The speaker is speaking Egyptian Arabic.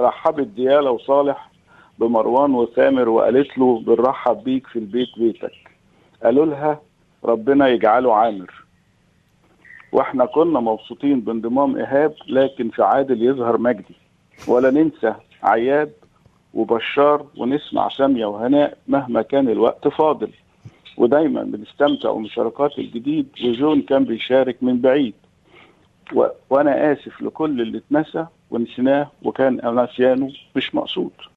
رحبت ديالة وصالح بمروان وسامر وقالت له بنرحب بيك في البيت بيتك قالوا لها ربنا يجعله عامر واحنا كنا مبسوطين بانضمام ايهاب لكن في عادل يظهر مجدي ولا ننسى عياد وبشار ونسمع ساميه وهناء مهما كان الوقت فاضل ودايما بنستمتع بمشاركات الجديد وجون كان بيشارك من بعيد و... وانا اسف لكل اللي اتنسى ونسيناه وكان نسيانه مش مقصود